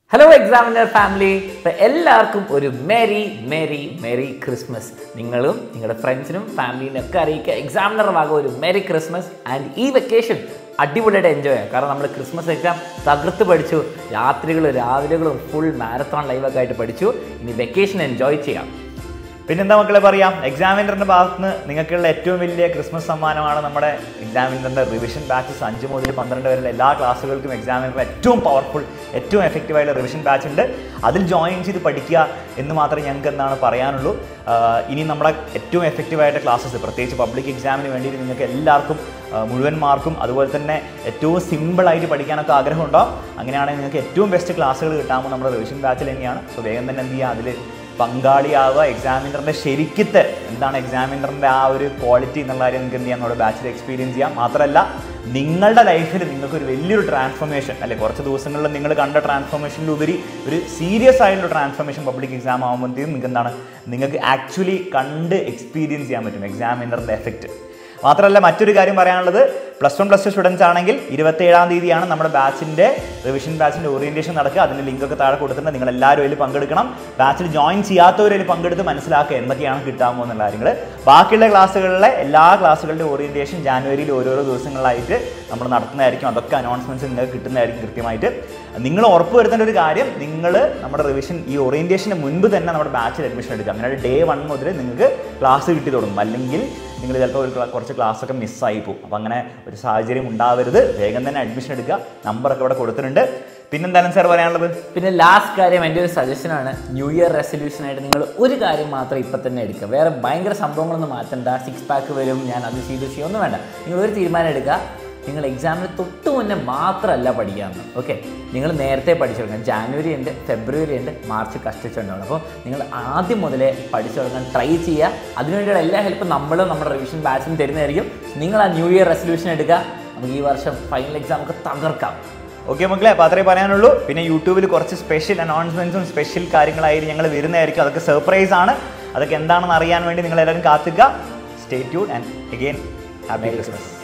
hello examiner family ഇപ്പം എല്ലാവർക്കും ഒരു മെരി മെരി മെരി ക്രിസ്മസ് നിങ്ങളും നിങ്ങളുടെ ഫ്രണ്ട്സിനും ഫാമിലിനും ഒക്കെ അറിയിക്കുക എക്സാമിനർ ഭാഗം ഒരു മെരി ക്രിസ്മസ് ആൻഡ് ഈ വെക്കേഷൻ അടിപൊളിയായിട്ട് എൻജോയ് ചെയ്യാം കാരണം നമ്മൾ ക്രിസ്മസ് എക്സാം തകർത്ത് പഠിച്ചു രാത്രികളും രാവിലെകളും ഫുൾ മാരത്തോൺ ലൈവൊക്കെ ആയിട്ട് പഠിച്ചു ഇനി വെക്കേഷൻ എൻജോയ് ചെയ്യാം പിന്നെന്താ മക്കളെ പറയാം എക്സാമിനറിന്റെ ഭാഗത്ത് നിന്ന് നിങ്ങൾക്കുള്ള ഏറ്റവും വലിയ ക്രിസ്മസ് സമ്മാനമാണ് നമ്മുടെ എക്സാമിനറിന്റെ റിവിഷൻ ബാച്ചസ് അഞ്ച് മുതൽ പന്ത്രണ്ട് വരെയുള്ള എല്ലാ ക്ലാസ്സുകൾക്കും എക്സാമിനറിന്റെ ഏറ്റവും പവർഫുൾ ഏറ്റവും എഫക്റ്റീവ് ആയിട്ടുള്ള റിവിഷൻ ബാച്ച് ഉണ്ട് അതിൽ ജോയിൻ ചെയ്ത് പഠിക്കുക എന്ന് മാത്രമേ ഞങ്ങൾക്ക് എന്താണ് പറയാനുള്ളൂ ആഹ് ഇനി നമ്മുടെ ഏറ്റവും എഫക്റ്റീവ് ആയിട്ട് ക്ലാസ്സസ് പ്രത്യേകിച്ച് പബ്ലിക് എക്സാമിന് വേണ്ടിയിട്ട് നിങ്ങൾക്ക് എല്ലാവർക്കും ആഹ് മുഴുവൻ മാർക്കും അതുപോലെ തന്നെ ഏറ്റവും സിമ്പിളായിട്ട് പഠിക്കാനൊക്കെ ആഗ്രഹമുണ്ടോ അങ്ങനെയാണെങ്കിൽ നിങ്ങൾക്ക് ഏറ്റവും ബെസ്റ്റ് ക്ലാസ്സുകൾ കിട്ടാമോ നമ്മുടെ റിവിഷൻ ബാച്ചിൽ തന്നെയാണ് സോ വേഗം തന്നെ എന്ത് ചെയ്യുക അതിൽ പങ്കാളിയാവുക എക്സാമിനറിൻ്റെ ശരിക്കത്തെ എന്താണ് എക്സാമിനറിൻ്റെ ആ ഒരു ക്വാളിറ്റി എന്നുള്ള കാര്യം നിങ്ങൾക്ക് എന്ത് ചെയ്യാം നമ്മുടെ ബാച്ചിൽ എക്സ്പീരിയൻസ് ചെയ്യാം മാത്രമല്ല നിങ്ങളുടെ ലൈഫിൽ നിങ്ങൾക്ക് ഒരു വലിയൊരു ട്രാൻസ്ഫോർമേഷൻ അല്ലെ കുറച്ച് ദിവസങ്ങളിൽ നിങ്ങൾ കണ്ട ട്രാൻസ്ഫോർമേഷനിലുപരി ഒരു സീരിയസ് ആയിട്ടുള്ള ട്രാൻസ്ഫോർമേഷൻ പബ്ലിക് എക്സാം ആകുമ്പോഴത്തേക്കും നിങ്ങൾക്ക് എന്താണ് നിങ്ങൾക്ക് ആക്ച്വലി കണ്ട് എക്സ്പീരിയൻസ് ചെയ്യാൻ പറ്റും എക്സാമിനറിൻ്റെ എഫക്റ്റ് മാത്രമല്ല മറ്റൊരു കാര്യം പറയാനുള്ളത് plus one plus two students ആണെങ്കിൽ ഇരുപത്തേഴാം തീയതിയാണ് നമ്മുടെ ബാച്ചിൻ്റെ റിവിഷൻ ബാച്ചിൻ്റെ ഓറിയൻറ്റേഷൻ നടക്കുക അതിൻ്റെ ലിങ്കൊക്കെ താഴെ കൊടുത്തിട്ടുണ്ട് നിങ്ങൾ എല്ലാവരും അതിൽ പങ്കെടുക്കണം ബാച്ചിൽ ജോയിൻ ചെയ്യാത്തവരിൽ പങ്കെടുത്ത് മനസ്സിലാക്കുക എന്തൊക്കെയാണ് കിട്ടാമോ എന്നുള്ള കാര്യങ്ങൾ ബാക്കിയുള്ള ക്ലാസ്സുകളിലെ എല്ലാ ക്ലാസ്സുകളുടെ ഓറിയൻറ്റേഷൻ ജാനുവരിയിൽ ഓരോരോ ദിവസങ്ങളിലായിട്ട് നമ്മൾ നടത്തുന്നതായിരിക്കും അതൊക്കെ അനൗൺസ്മെൻറ്റ്സ് നിങ്ങൾക്ക് കിട്ടുന്നതായിരിക്കും കൃത്യമായിട്ട് നിങ്ങൾ ഉറപ്പ് വരുത്തേണ്ട ഒരു കാര്യം നിങ്ങൾ നമ്മുടെ റിവിഷൻ ഈ ഓറിയൻറ്റേഷന് മുൻപ് തന്നെ നമ്മുടെ ബാച്ചിൽ അഡ്മിഷൻ എടുക്കുക അങ്ങനെ ഡേ വൺ മുതൽ നിങ്ങൾക്ക് ക്ലാസ് കിട്ടി തുടങ്ങും അല്ലെങ്കിൽ നിങ്ങൾ ചിലപ്പോൾ ഒരു ക്ലാ- കുറച്ച് ക്ലാസ്സൊക്കെ മിസ്സായി പോകും അപ്പോൾ അങ്ങനെ ഒരു സാഹചര്യം ഉണ്ടാവരുത് വേഗം തന്നെ അഡ്മിഷൻ എടുക്കുക നമ്പറൊക്കെ ഇവിടെ കൊടുത്തിട്ടുണ്ട് പിന്നെന്താണ് സാർ പറയാനുള്ളത് പിന്നെ ലാസ്റ്റ് കാര്യം എൻ്റെ ഒരു സജഷനാണ് ന്യൂ ഇയർ റെസൊല്യൂഷൻ ആയിട്ട് നിങ്ങൾ ഒരു കാര്യം മാത്രം ഇപ്പം തന്നെ എടുക്കുക വേറെ ഭയങ്കര സംഭവങ്ങളൊന്നും മാറ്റണ്ട സിക്സ് പാക്ക് വരും ഞാൻ അത് ചെയ്തു ചെയ്യും ഒന്നും വേണ്ട നിങ്ങൾ ഒരു തീരുമാനം എടുക്കുക നിങ്ങൾ എക്സാമിന് തൊട്ട് മുന്നേ മാത്രമല്ല പഠിക്കാമെന്ന് ഓക്കെ നിങ്ങൾ നേരത്തെ പഠിച്ചു തുടങ്ങാം ജാനുവരി ഉണ്ട് ഫെബ്രുവരി ഉണ്ട് മാർച്ച് കഷ്ടിച്ചുണ്ടാവും അപ്പോൾ നിങ്ങൾ ആദ്യം മുതലേ പഠിച്ചു തുടങ്ങാൻ ട്രൈ ചെയ്യുക അതിനുവേണ്ടിയുള്ള എല്ലാ ഹെൽപ്പും നമ്മളും നമ്മുടെ റിവിഷൻ ബാച്ചിനും തരുന്നതായിരിക്കും നിങ്ങൾ ആ ന്യൂ ഇയർ റെസൊല്യൂഷൻ എടുക്കുക നമുക്ക് ഈ വർഷം ഫൈനൽ എക്സാം ഒക്കെ തകർക്കാം ഓക്കെ മക്കളെ അപ്പോൾ അത്രേ പറയാനുള്ളൂ പിന്നെ യൂട്യൂബിൽ കുറച്ച് സ്പെഷ്യൽ അനൗൺസ്മെൻറ്റ്സും സ്പെഷ്യൽ കാര്യങ്ങളായിട്ട് ഞങ്ങൾ വരുന്നതായിരിക്കും അതൊക്കെ സർപ്രൈസ് ആണ് അതൊക്കെ എന്താണെന്ന് അറിയാൻ വേണ്ടി നിങ്ങൾ എല്ലാവരും കാത്തുക stay tune and again happy Christmas